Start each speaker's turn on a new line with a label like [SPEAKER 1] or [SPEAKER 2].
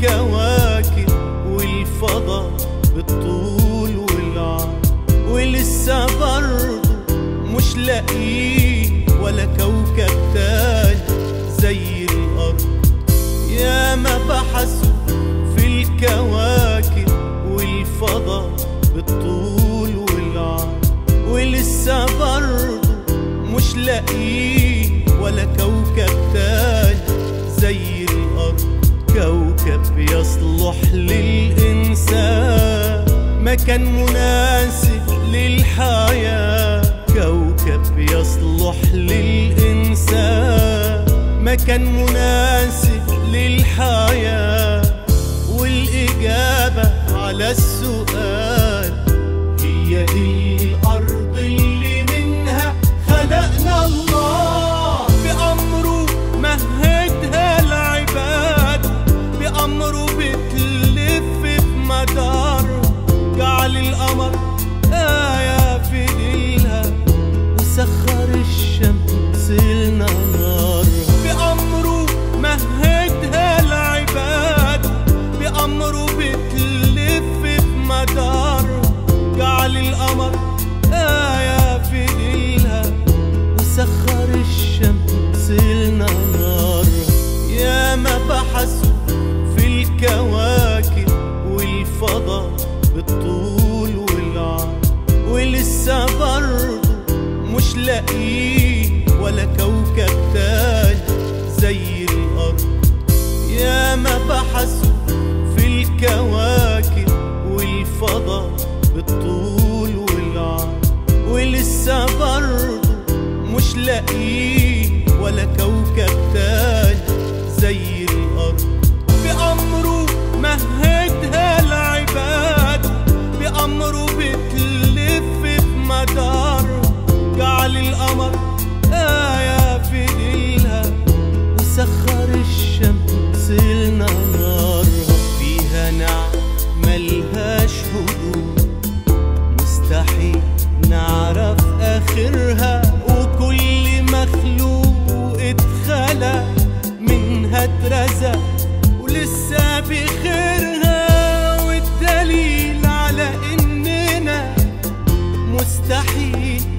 [SPEAKER 1] الكواكب والفضاء بالطول والعرض ولسه برضه مش لاقيين ولا كوكب تاني زي الأرض يا ما بحثوا في الكواكب والفضاء بالطول والعرض ولسه برضه مش لاقيين ولا كوكب تاني زي الأرض كوكب يصلح للإنسان مكان مناسب للحياة كوكب يصلح للإنسان مكان مناسب للحياة والإجابة على السؤال هي دي الأرض اللي منها خلقنا الله بأمره مهدها العباد بأمره بتلف بمدار جعل القمر آية في ليلها وسخر الشمس لنهار بأمره مهدها العباد بأمره بتلف بمدار جعل القمر آية في ليلها وسخر الشمس لنهار يا ما بحثوا في الكواكب والفضاء بالطول والعرض ولسه برضه مش لاقيين ولا كوكب تاني زي الأرض يا ما بحثوا في الكواكب والفضاء بالطول والعرض ولسه برضه مش لاقيين ولا كوكب تاني زي الأرض بأمره مهدها العباد بأمره بتلف بمدار جعل القمر آية في ليلها وسخر الشمس لنهار فيها نعم ملهاش حدود مستحيل نعرف آخرها وكل مخلوق اتخلق منها اترزق ولسه بخيرها والدليل على إننا مستحيل